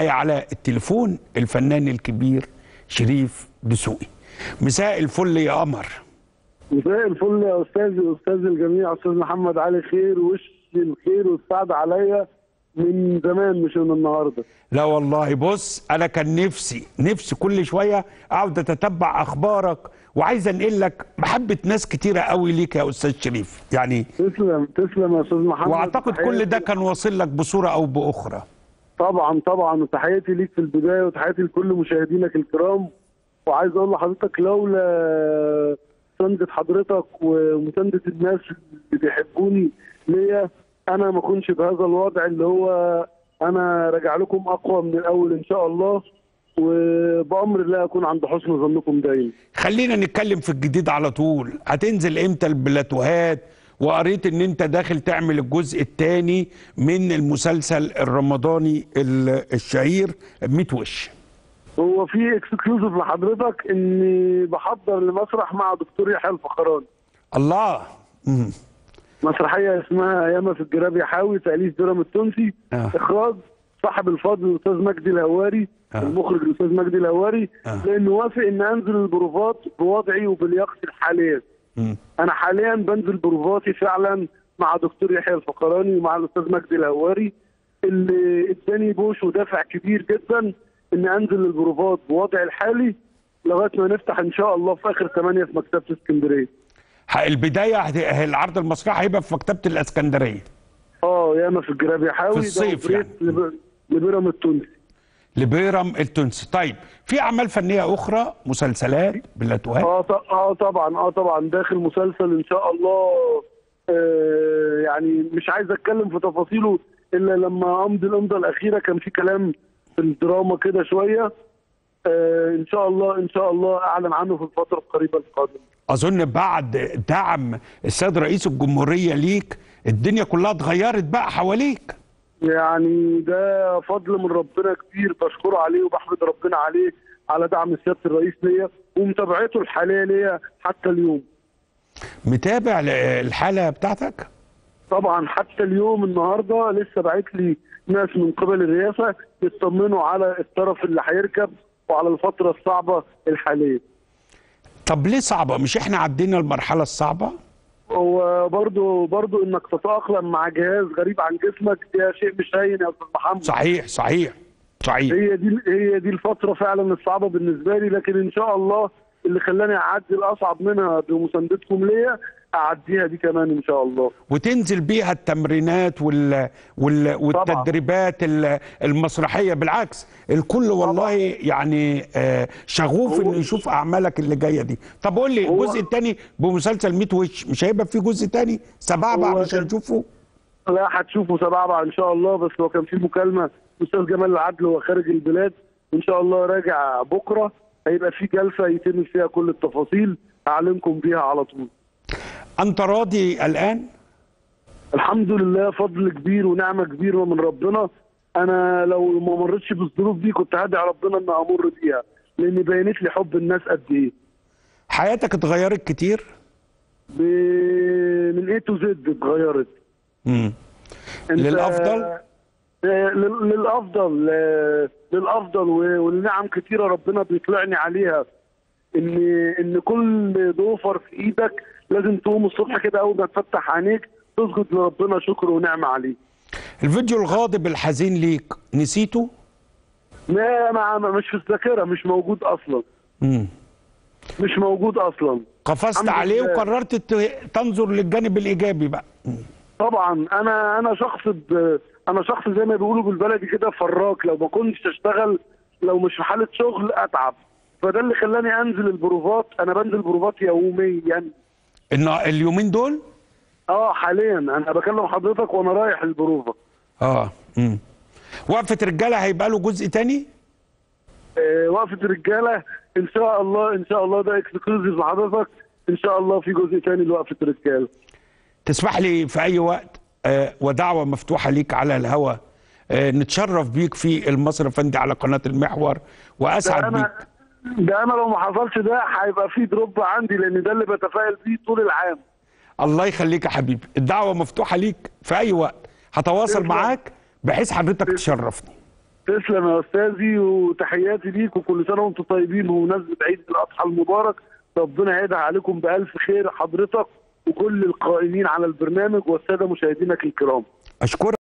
على التليفون الفنان الكبير شريف دسوقي مساء الفل يا قمر مساء الفل يا استاذي واستاذ الجميع استاذ محمد علي خير وش الخير والسعد عليا من زمان مش من النهارده لا والله بص انا كان نفسي نفسي كل شويه اقعد اتتبع اخبارك وعايز انقل لك محبه ناس كتيره قوي ليك يا استاذ شريف يعني تسلم تسلم يا استاذ محمد واعتقد كل ده كان واصل لك بصوره او باخرى طبعا طبعا وتحياتي ليك في البدايه وتحياتي لكل مشاهدينك الكرام وعايز اقول لحضرتك لولا مسانده حضرتك ومسانده الناس اللي بيحبوني ليا انا ما كنتش بهذا الوضع اللي هو انا راجع لكم اقوى من الاول ان شاء الله وبامر الله اكون عند حسن ظنكم دايما خلينا نتكلم في الجديد على طول هتنزل امتى البلاتوهات وقريت ان انت داخل تعمل الجزء الثاني من المسلسل الرمضاني ال- الشهير 100 وش هو في اكسكلوزيف لحضرتك اني بحضر لمسرح مع دكتور يحيى الفخراني الله مم. مسرحيه اسمها ياما في الجراب يا حاوي تاليف درام التونسي آه. اخراج صاحب الفضل الاستاذ مجدي الهواري آه. المخرج الاستاذ مجدي الهواري آه. لانه وافق ان انزل البروفات بوضعي وبلياقتي الحاليه مم. انا حاليا بنزل بروفاتي فعلا مع دكتور يحيى الفقراني ومع الاستاذ مجدي الهواري اللي اداني بوش ودافع كبير جدا ان انزل البروفات بوضعي الحالي لغايه ما نفتح ان شاء الله في اخر 8 في مكتبه اسكندريه ه- البدايه هت- العرض المسرحي هيبقى في مكتبه الاسكندريه اه ياما في الجراب يا حاوي في الصيف ده يعني. لب- لبيرام التونسي لبيرم التونسي طيب في اعمال فنيه اخرى مسلسلات بلاتوهات اه ط- اه طبعا اه طبعا داخل مسلسل ان شاء الله آه يعني مش عايز اتكلم في تفاصيله الا لما امضي الامضه الاخيره كان في كلام في الدراما كده شويه آه ان شاء الله ان شاء الله اعلن عنه في الفتره القريبه القادمه اظن بعد دعم السيد رئيس الجمهوريه ليك الدنيا كلها اتغيرت بقى حواليك يعني ده فضل من ربنا كبير بشكره عليه وبحمد ربنا عليه على دعم سياده الرئيس ليا ومتابعته الحاليه ليا حتى اليوم متابع ل- الحاله بتاعتك طبعا حتى اليوم النهارده لسه باعت لي ناس من قبل الرئاسه يطمنوا على الطرف اللي هيركب وعلى الفتره الصعبه الحاليه. طب ليه صعبه مش احنا عدينا المرحله الصعبه هو برضه برضه انك تتاقلم مع جهاز غريب عن جسمك ده شيء مش هين يا استاذ محمد. صحيح صحيح صحيح هي دي هي دي الفتره فعلا الصعبه بالنسبه لي لكن ان شاء الله اللي خلاني اعدي الاصعب منها بمساندتكم ليا اعديها دي كمان ان شاء الله. وتنزل بيها التمرينات وال... وال... والتدريبات ال- المسرحيه بالعكس الكل والله يعني آه، شغوف هو- انه يشوف اعمالك اللي جايه دي طب قول لي هو- الجزء الثاني بمسلسل 100 وش مش هيبقى فيه جزء ثاني سبعة هو علشان كان- نشوفه لا هتشوفوا سبعة ان شاء الله بس هو كان في مكالمه استاذ جمال العدل وهو خارج البلاد وان شاء الله راجع بكره هيبقى في جلسه يتم فيها كل التفاصيل اعلنكم بيها على طول انت راضي الان الحمد لله فضل كبير ونعمه كبيره من ربنا انا لو ما مرتش بالظروف دي كنت هدعي ربنا ان امر بيها لان بينت لي حب الناس قد ايه حياتك اتغيرت كتير ب... من اي تو زد اتغيرت مم. أنت- للأفضل؟ آه، لل- للافضل آه، للافضل و- والنعم كتيره ربنا بيطلعني عليها ان ان كل ضوفر في ايدك لازم تقوم الصبح كده اول ما تفتح عينيك تسجد لربنا شكر ونعمه عليه الفيديو الغاضب الحزين ليك نسيته ما ما ما- مش في الذاكره مش موجود اصلا مم. مش موجود اصلا قفزت الحمد عليه لله. وقررت ت- تنظر للجانب الايجابي بقى طبعا انا انا شخص ب... انا شخص زي ما بيقولوا بالبلدي كده فراك لو ما كنتش اشتغل لو مش في حاله شغل اتعب فده اللي خلاني انزل البروفات انا بنزل بروفات يوميا ان اليومين دول اه حاليا انا بكلم حضرتك وانا رايح البروفه اه امم وقفه رجاله هيبقى له جزء تاني آه وقفه رجاله ان شاء الله ان شاء الله ده اكسكلوزيف لحضرتك ان شاء الله في جزء تاني لوقفه رجاله تسمح لي في اي وقت آه ودعوه مفتوحه ليك على الهوا آه نتشرف بيك في المصري فندي على قناه المحور ده واسعد بيك انا ده انا لو ما حصلش ده هيبقى في دروب عندي لان ده اللي بتفائل بيه طول العام الله يخليك يا حبيبي الدعوه مفتوحه ليك في اي وقت هتواصل تسلم. معاك بحيث حضرتك تشرفني تسلم يا استاذي وتحياتي ليك وكل سنه وانتم طيبين بمناسبه عيد الاضحى المبارك ربنا يعيدها عليكم بالف خير حضرتك وكل القائمين على البرنامج والساده مشاهدينك الكرام اشكرك